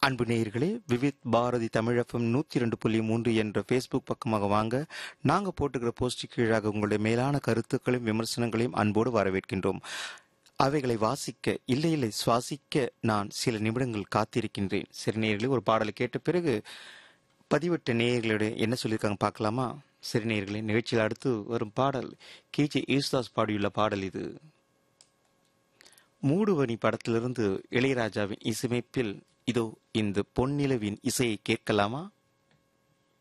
அன்பு நேயர்களே விவித் பாரதி தமிழகம் நூற்றி ரெண்டு புள்ளி மூன்று என்ற ஃபேஸ்புக் பக்கமாக வாங்க நாங்கள் போட்டுக்கிற போஸ்ட் கீழாக உங்களுடைய மேலான கருத்துக்களையும் விமர்சனங்களையும் அன்போடு வரவேற்கின்றோம் அவைகளை வாசிக்க இல்லை இல்லை சுவாசிக்க நான் சில நிமிடங்கள் காத்திருக்கின்றேன் சரி நேயர்களே ஒரு பாடலை கேட்ட பிறகு பதிவிட்ட நேயர்களுடைய என்ன சொல்லியிருக்காங்க பார்க்கலாமா சரி நேயர்களே நிகழ்ச்சியில் அடுத்து வரும் பாடல் கேஜே யேசுதாஸ் பாடியுள்ள பாடல் இது மூடுவனி படத்திலிருந்து இளையராஜாவின் இசையமைப்பில் இதோ இந்த பொன்னிலவின் இசையை கேட்கலாமா